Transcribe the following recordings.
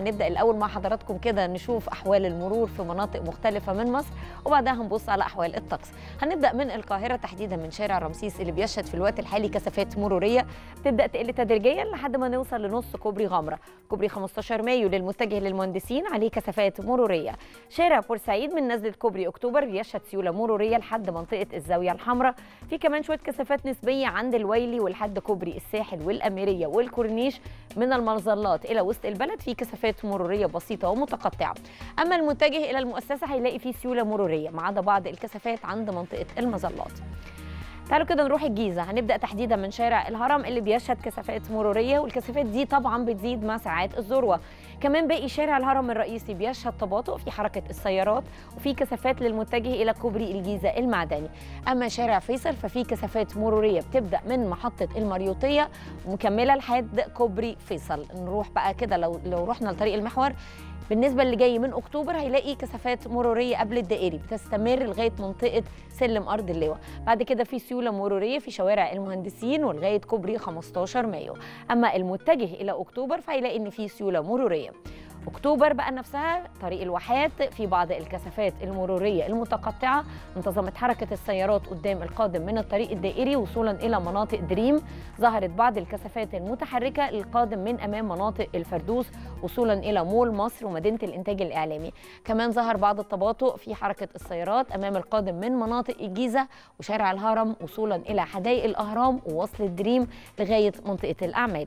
هنبدا الاول مع حضراتكم كده نشوف احوال المرور في مناطق مختلفه من مصر وبعدها هنبص على احوال الطقس هنبدا من القاهره تحديدا من شارع رمسيس اللي بيشهد في الوقت الحالي كثافات مروريه بتبدا تقل تدريجيا لحد ما نوصل لنص كوبري غمره كوبري 15 مايو للمتجه للمهندسين عليه كثافات مروريه شارع بورسعيد من نزله كوبري اكتوبر بيشهد سيوله مروريه لحد منطقه الزاويه الحمراء في كمان شويه كثافات نسبيه عند الويلي ولحد كوبري الساحل والاميريه والكورنيش من المظلات الى وسط البلد في كثافات مروريه بسيطه ومتقطعه اما المتجه الى المؤسسه هيلاقي فيه سيوله مروريه ما عدا بعض الكثافات عند منطقه المظلات تعالوا كده نروح الجيزه هنبدا تحديدا من شارع الهرم اللي بيشهد كثافات مروريه والكثافات دي طبعا بتزيد مع ساعات الذروه كمان باقي شارع الهرم الرئيسي بيشهد تباطؤ في حركه السيارات وفي كثافات للمتجه الى كوبري الجيزه المعدني اما شارع فيصل ففي كثافات مروريه بتبدا من محطه المريوطيه ومكمله لحد كوبري فيصل نروح بقى كده لو لو رحنا لطريق المحور بالنسبه اللي جاي من اكتوبر هيلاقي كثافات مروريه قبل الدائري بتستمر لغايه منطقه سلم ارض اللواء بعد كده في سيوله مروريه في شوارع المهندسين ولغايه كوبري 15 مايو اما المتجه الى اكتوبر فهيلاقي ان في سيوله مروريه اكتوبر بقى نفسها طريق الواحات في بعض الكثافات المروريه المتقطعه انتظمت حركه السيارات قدام القادم من الطريق الدائري وصولا الى مناطق دريم ظهرت بعض الكثافات المتحركه القادم من امام مناطق الفردوس وصولا الى مول مصر ومدينه الانتاج الاعلامي كمان ظهر بعض التباطؤ في حركه السيارات امام القادم من مناطق الجيزه وشارع الهرم وصولا الى حدائق الاهرام ووصل الدريم لغايه منطقه الاعمال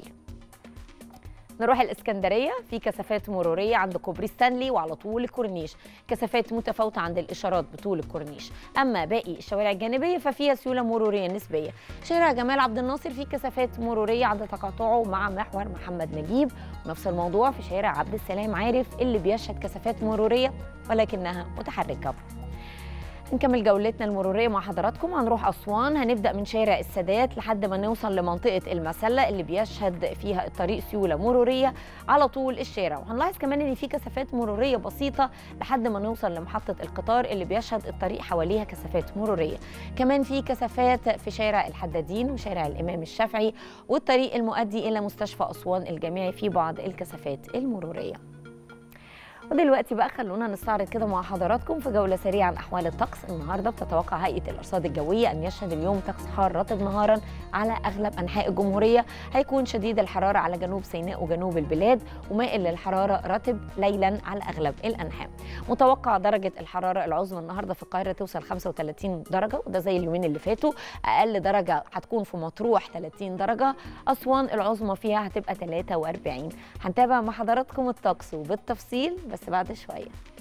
نروح الاسكندريه في كثافات مروريه عند كوبري ستانلي وعلى طول الكورنيش كثافات متفاوته عند الاشارات بطول الكورنيش اما باقي الشوارع الجانبيه ففيها سيوله مروريه نسبيه شارع جمال عبد الناصر فيه كثافات مروريه عند تقاطعه مع محور محمد نجيب ونفس الموضوع في شارع عبد السلام عارف اللي بيشهد كثافات مروريه ولكنها متحركه نكمل جولتنا المروريه مع حضراتكم هنروح اسوان هنبدا من شارع السادات لحد ما نوصل لمنطقه المسله اللي بيشهد فيها الطريق سيوله مروريه على طول الشارع وهنلاحظ كمان ان في كثافات مروريه بسيطه لحد ما نوصل لمحطه القطار اللي بيشهد الطريق حواليها كثافات مروريه كمان في كثافات في شارع الحدادين وشارع الامام الشافعي والطريق المؤدي الى مستشفى اسوان الجامعي في بعض الكثافات المروريه ودلوقتي بقى خلونا نستعرض كده مع حضراتكم في جوله سريعه عن احوال الطقس النهارده بتتوقع هيئه الارصاد الجويه ان يشهد اليوم طقس حار رطب نهارا على اغلب انحاء الجمهوريه هيكون شديد الحراره على جنوب سيناء وجنوب البلاد ومائل للحراره رطب ليلا على اغلب الانحاء متوقع درجه الحراره العظمى النهارده في القاهره توصل 35 درجه وده زي اليومين اللي فاتوا اقل درجه هتكون في مطروح 30 درجه اسوان العظمى فيها هتبقى 43 هنتابع مع حضراتكم الطقس وبالتفصيل بس بعد شويه